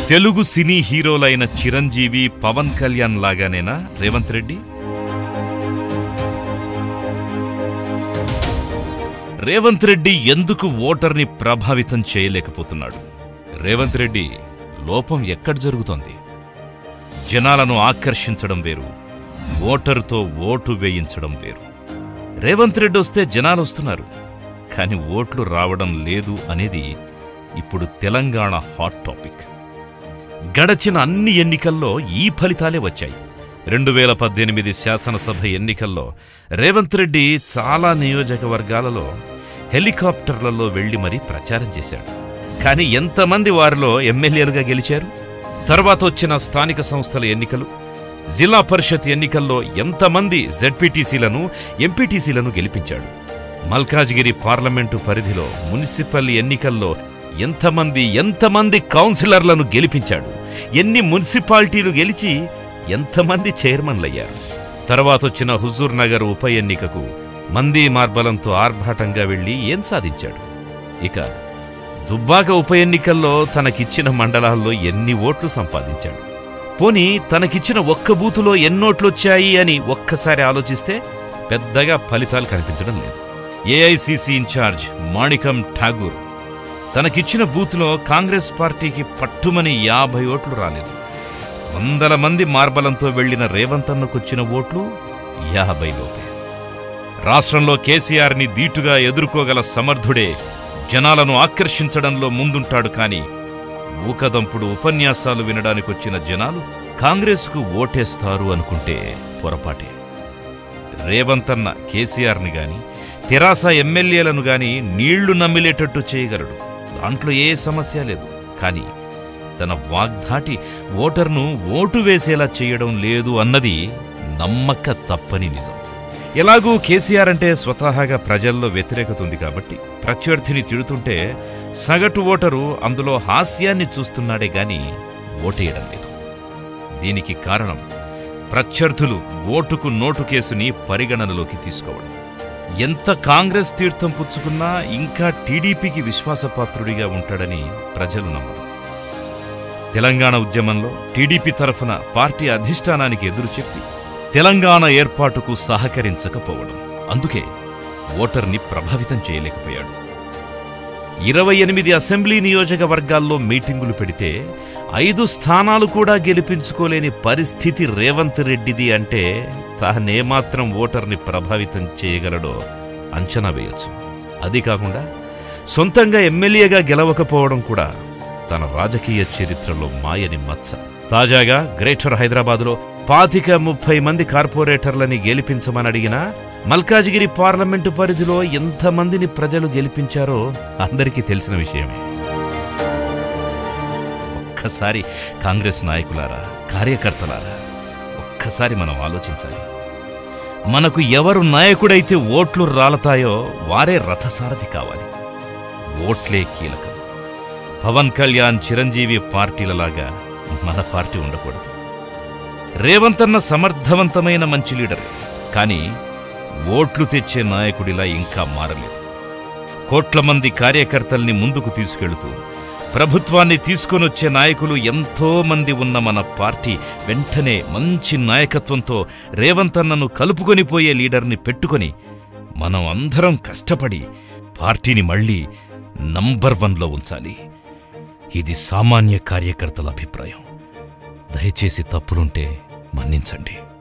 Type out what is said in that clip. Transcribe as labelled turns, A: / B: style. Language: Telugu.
A: తెలుగు సినీ హీరోలైన చిరంజీవి పవన్ కళ్యాణ్ లాగానేనా రేవంత్ రెడ్డి రేవంత్ రెడ్డి ఎందుకు ఓటర్ని ప్రభావితం చేయలేకపోతున్నాడు రేవంత్ రెడ్డి లోపం ఎక్కడ జరుగుతోంది జనాలను ఆకర్షించడం వేరు ఓటరుతో ఓటు వేయించడం వేరు రేవంత్ రెడ్డి వస్తే జనాలు వస్తున్నారు కానీ ఓట్లు రావడం లేదు అనేది ఇప్పుడు తెలంగాణ హాట్ టాపిక్ గడచిన అన్ని ఎన్నికల్లో ఈ ఫలితాలే వచ్చాయి రెండు వేల పద్దెనిమిది శాసనసభ ఎన్నికల్లో రేవంత్ రెడ్డి చాలా నియోజకవర్గాలలో హెలికాప్టర్లలో వెళ్లి మరీ ప్రచారం చేశాడు కానీ ఎంతమంది వారిలో ఎమ్మెల్యేలుగా గెలిచారు తర్వాత వచ్చిన స్థానిక సంస్థల ఎన్నికలు జిల్లా పరిషత్ ఎన్నికల్లో ఎంతమంది జెడ్పీటీసీలను ఎంపీటీసీలను గెలిపించాడు మల్కాజ్గిరి పార్లమెంటు పరిధిలో మున్సిపల్ ఎన్నికల్లో ఎంతమంది ఎంతమంది కౌన్సిలర్లను గెలిపించాడు ఎన్ని మున్సిపాలిటీలు గెలిచి ఎంతమంది చైర్మన్లయ్యారు తర్వాతొచ్చిన హుజూర్ నగర్ ఉప ఎన్నికకు మంది మార్బలంతో ఆర్భాటంగా వెళ్లి ఏం సాధించాడు ఇక దుబ్బాక ఉప ఎన్నికల్లో తనకిచ్చిన మండలాల్లో ఎన్ని ఓట్లు సంపాదించాడు పోనీ తనకిచ్చిన ఒక్క బూతులో ఎన్నోట్లొచ్చాయి అని ఒక్కసారి ఆలోచిస్తే పెద్దగా ఫలితాలు కనిపించడం లేదు ఏఐసిసి ఇన్ఛార్జ్ మాణికం ఠాగూర్ తనకిచ్చిన బూత్లో కాంగ్రెస్ పార్టీకి పట్టుమని యాభై ఓట్లు రాలేదు వందల మంది మార్బలంతో వెళ్లిన రేవంతన్నకొచ్చిన ఓట్లు యాభై లోపే రాష్ట్రంలో కేసీఆర్ని దీటుగా ఎదుర్కోగల సమర్థుడే జనాలను ఆకర్షించడంలో ముందుంటాడు కాని ఊకదంపుడు ఉపన్యాసాలు వినడానికొచ్చిన జనాలు కాంగ్రెస్కు ఓటేస్తారు అనుకుంటే పొరపాటే రేవంతన్న కేసీఆర్ని గాని తెరాస ఎమ్మెల్యేలను గాని నీళ్లు నమ్మిలేటట్టు చేయగలడు దాంట్లో ఏ సమస్య లేదు కానీ తన వాగ్ధాటి ఓటర్ను ఓటు వేసేలా చేయడం లేదు అన్నది నమ్మక తప్పని నిజం ఎలాగూ కేసీఆర్ అంటే స్వతహాగా ప్రజల్లో వ్యతిరేకత ఉంది కాబట్టి ప్రత్యర్థిని తిడుతుంటే సగటు ఓటరు అందులో హాస్యాన్ని చూస్తున్నాడే గాని ఓటేయడం లేదు దీనికి కారణం ప్రత్యర్థులు ఓటుకు నోటు కేసుని పరిగణనలోకి తీసుకోవడం ఎంత కాంగ్రెస్ తీర్థం పుచ్చుకున్నా ఇంకా టీడీపీకి విశ్వాసపాత్రుడిగా ఉంటాడని ప్రజలు నమ్మరు తెలంగాణ ఉద్యమంలో టీడీపీ తరఫున పార్టీ అధిష్టానానికి ఎదురు చెప్పి తెలంగాణ ఏర్పాటుకు సహకరించకపోవడం అందుకే ఓటర్ని ప్రభావితం చేయలేకపోయాడు ఇరవై ఎనిమిది అసెంబ్లీ నియోజకవర్గాల్లో మీటింగులు పెడితే ఐదు స్థానాలు కూడా గెలిపించుకోలేని పరిస్థితి రేవంత్ రెడ్డిది అంటే తానేమాత్రం ఓటర్ని ప్రభావితం చేయగలడో అంచనా వేయొచ్చు అది కాకుండా సొంతంగా ఎమ్మెల్యేగా గెలవకపోవడం కూడా తన రాజకీయ చరిత్రలో మాయని మచ్చ తాజాగా గ్రేటర్ హైదరాబాదులో పాతిక ముప్పై మంది కార్పొరేటర్లని గెలిపించమని అడిగినా మల్కాజిగిరి పార్లమెంటు పరిధిలో ఎంతమందిని ప్రజలు గెలిపించారో అందరికీ తెలిసిన విషయమే ఒక్కసారి కాంగ్రెస్ నాయకులారా కార్యకర్తలారా ఒక్కసారి మనం ఆలోచించాలి మనకు ఎవరు నాయకుడైతే ఓట్లు రాలతాయో వారే రథసారథి కావాలి ఓట్లే కీలకం పవన్ కళ్యాణ్ చిరంజీవి పార్టీలలాగా మన పార్టీ ఉండకూడదు రేవంతన్న సమర్థవంతమైన మంచి లీడర్ కానీ ఓట్లు తెచ్చే నాయకుడిలా ఇంకా మారలేదు కోట్ల మంది కార్యకర్తల్ని ముందుకు తీసుకెళుతూ ప్రభుత్వాన్ని తీసుకొనొచ్చే నాయకులు ఎంతో మంది ఉన్న మన పార్టీ వెంటనే మంచి నాయకత్వంతో రేవంతన్నను కలుపుకొని పోయే లీడర్ని పెట్టుకొని మనం అందరం కష్టపడి పార్టీని మళ్ళీ నంబర్ వన్లో ఉంచాలి ఇది సామాన్య కార్యకర్తల అభిప్రాయం దయచేసి తప్పులుంటే మన్నించండి